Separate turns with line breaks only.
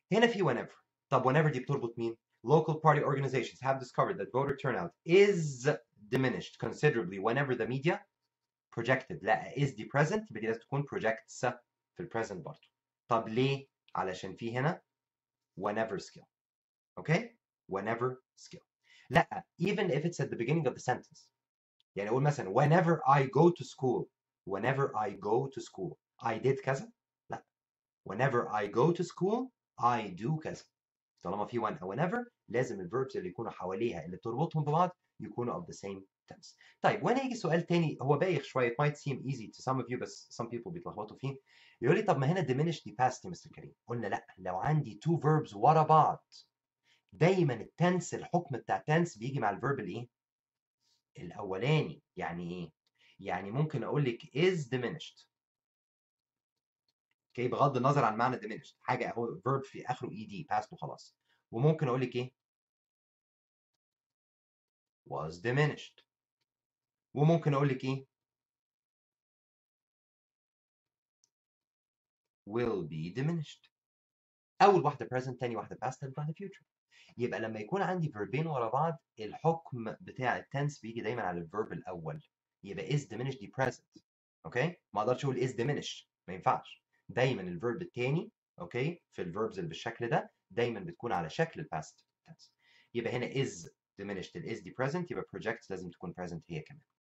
هنا في whenever طب whenever دي بتربط مين local party organizations have discovered that voter turnout is diminished considerably whenever the media projected لا is دي present يبقى دي لازم تكون projects في البريزنت برضه طب ليه علشان في هنا whenever skill okay whenever skill لا even if it's at the beginning of the sentence يعني اقول مثلا whenever I go to school whenever I go to school I did كذا لا whenever I go to school I do كذا طالما في when او whenever لازم الverbs اللي يكونوا حواليها اللي بتربطهم ببعض يكونوا of the same tense طيب وانا يجي سؤال تاني هو بايخ شويه it might seem easy to some of you بس some people بيتلخبطوا فيه يقول لي طب ما هنا diminish دي past يا مستر كريم قلنا لا لو عندي two verbs ورا بعض دايما التنس الحكم بتاع tense بيجي مع الفيرب الايه الاولاني يعني ايه يعني ممكن اقول لك is diminished اوكي بغض النظر عن معنى diminished حاجه اهو verb في اخره ed past وخلاص وممكن اقول لك ايه was diminished وممكن اقول لك ايه will be diminished اول واحده present تاني واحده past تالت واحده future يبقى لما يكون عندي فيربين ورا بعض الحكم بتاع التنس بيجي دايما على الفيرب الاول يبقى is diminished دي present اوكي ما اقدرش اقول is diminished ما ينفعش دايما الفيرب التاني اوكي في الفيربز اللي بالشكل ده دايما بتكون على شكل الباست tense يبقى هنا is diminished ال is دي present يبقى project لازم تكون present هي كمان